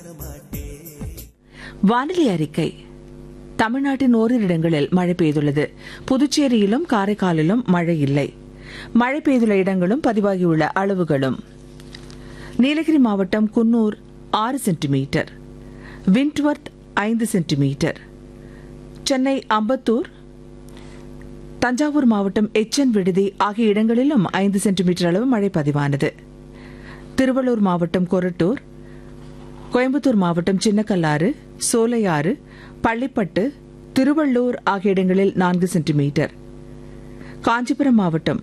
வானிலை அறிக்கை தமிழ்நாட்டின் ஓரிரு இடங்களில் மழை பெய்துள்ளது புதுச்சேரியிலும் காரைக்காலிலும் மழை இல்லை மழை பெய்துள்ள இடங்களும் பதிவாகியுள்ள அளவுகளும் நீலகிரி மாவட்டம் குன்னூர் ஆறு சென்டிமீட்டர் விண்ட்வர்த் ஐந்து சென்டிமீட்டர் சென்னை அம்பத்தூர் தஞ்சாவூர் மாவட்டம் எச்சன் விடுதி ஆகிய இடங்களிலும் ஐந்து சென்டிமீட்டர் அளவு மழை பதிவானது திருவள்ளூர் மாவட்டம் கொரட்டூர் கோயம்புத்தூர் மாவட்டம் சின்னக்கல்லாறு சோலையாறு பள்ளிப்பட்டு திருவள்ளூர் ஆகிய இடங்களில் நான்கு சென்டிமீட்டர் காஞ்சிபுரம் மாவட்டம்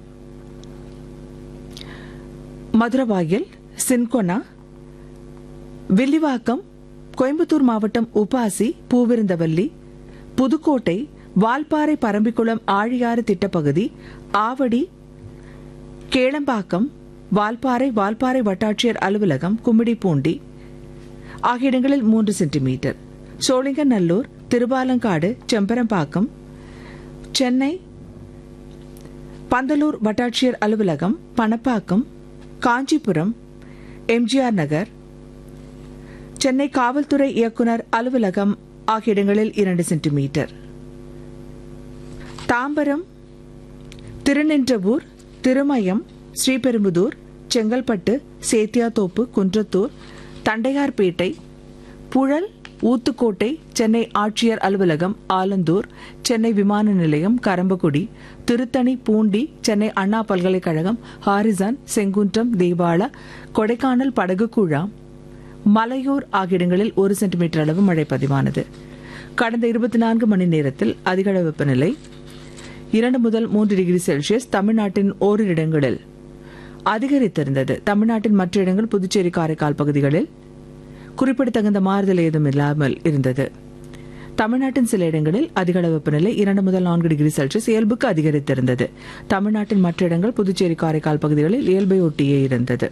மதுரவாயல் சின்கொனா வில்லிவாக்கம் கோயம்புத்தூர் மாவட்டம் உபாசி பூவிருந்தவல்லி புதுக்கோட்டை வால்பாறை பரம்பிக்குளம் ஆழியாறு திட்டப்பகுதி ஆவடி கேளம்பாக்கம் வால்பாறை வால்பாறை வட்டாட்சியர் அலுவலகம் கும்மிடிப்பூண்டி ஆகிய இடங்களில் மூன்று சென்டிமீட்டர் சோழிங்கநல்லூர் திருவாலங்காடு செம்பரம்பாக்கம் சென்னை பந்தலூர் வட்டாட்சியர் அலுவலகம் பணப்பாக்கம் காஞ்சிபுரம் எம்ஜிஆர் நகர் சென்னை காவல்துறை இயக்குனர் அலுவலகம் ஆகிய இடங்களில் இரண்டு சென்டிமீட்டர் தாம்பரம் திருநின்றவூர் திருமயம் ஸ்ரீபெரும்புதூர் செங்கல்பட்டு சேத்தியாத்தோப்பு குன்றத்தூர் தண்டையார்பேட்டை புழல் ஊத்துக்கோட்டை சென்னை ஆட்சியர் அலுவலகம் ஆலந்தூர் சென்னை விமான நிலையம் கரம்பக்குடி திருத்தணி பூண்டி சென்னை அண்ணா பல்கலைக்கழகம் ஹாரிசான் செங்குன்றம் தேவாலா கொடைக்கானல் படகுக்குழா மலையூர் ஆகிய இடங்களில் ஒரு சென்டிமீட்டர் அளவு மழை பதிவானது கடந்த இருபத்தி நான்கு மணி நேரத்தில் அதிகள வெப்பநிலை இரண்டு முதல் மூன்று டிகிரி செல்சியஸ் தமிழ்நாட்டின் ஓரிரு இடங்களில் அதிகரித்திருந்தது தமிழ்நாட்டின் மற்ற இடங்கள் புதுச்சேரி காரைக்கால் பகுதிகளில் குறிப்பிடத்தகுந்த மாறுதல் ஏதும் இல்லாமல் இருந்தது தமிழ்நாட்டின் சில இடங்களில் அதிகள வெப்பநிலை இரண்டு முதல் நான்கு டிகிரி செல்சியஸ் இயல்புக்கு அதிகரித்திருந்தது தமிழ்நாட்டின் மற்ற இடங்கள் புதுச்சேரி காரைக்கால் பகுதிகளில் இயல்பை ஒட்டியே இருந்தது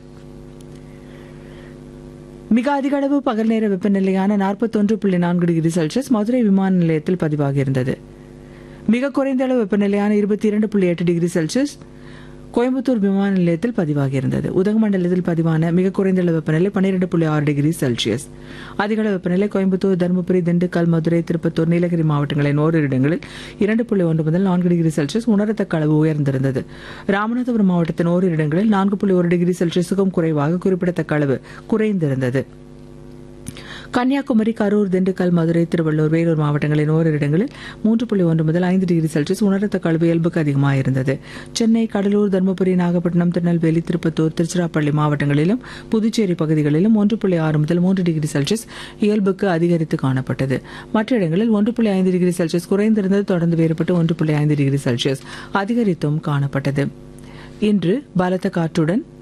மிக அதிக அளவு பகல் நேர வெப்பநிலையான நாற்பத்தொன்று புள்ளி நான்கு டிகிரி செல்சியஸ் மதுரை விமான நிலையத்தில் பதிவாகியிருந்தது மிக குறைந்த அளவு வெப்பநிலையான இருபத்தி இரண்டு புள்ளி எட்டு டிகிரி செல்சியஸ் கோயம்புத்தூர் விமான நிலையத்தில் பதிவாகியிருந்தது உதகமண்டலத்தில் பதிவான மிக குறைந்த அளவு வெப்பநிலை பன்னிரண்டு புள்ளி ஆறு டிகிரி செல்சியஸ் அதிக அளவு வெப்பநிலை கோயம்புத்தூர் தருமபுரி திண்டுக்கல் மதுரை திருப்பத்தூர் நீலகிரி மாவட்டங்களின் ஓரிரு இடங்களில் இரண்டு புள்ளி ஒன்று முதல் நான்கு டிகிரி செல்சியஸ் உணரத்தக்க அளவு உயர்ந்திருந்தது ராமநாதபுரம் மாவட்டத்தின் ஓரிரு இடங்களில் நான்கு புள்ளி ஒரு டிகிரி செல்சியஸுக்கும் குறைவாக குறிப்பிடத்தக்க அளவு குறைந்திருந்தது கன்னியாகுமரி கரூர் திண்டுக்கல் மதுரை திருவள்ளூர் வேலூர் மாவட்டங்களின் ஓரிரு இடங்களில் மூன்று புள்ளி ஒன்று முதல் ஐந்து டிகிரி செல்சியஸ் உணரத்தக்க அளவு இயல்புக்கு அதிகமாக இருந்தது சென்னை கடலூர் தருமபுரி நாகப்பட்டினம் திருநெல்வேலி திருப்பத்தூர் திருச்சிராப்பள்ளி மாவட்டங்களிலும் புதுச்சேரி பகுதிகளிலும் ஒன்று புள்ளி ஆறு முதல் மூன்று டிகிரி செல்சியஸ் இயல்புக்கு அதிகரித்து காணப்பட்டது மற்ற இடங்களில் ஒன்று புள்ளி ஐந்து டிகிரி செல்சியஸ் குறைந்திருந்தது தொடர்ந்து வேறுபட்டு ஒன்று புள்ளி ஐந்து டிகிரி செல்சியஸ் அதிகரித்தும் காணப்பட்டது இன்று பலத்த காற்றுடன்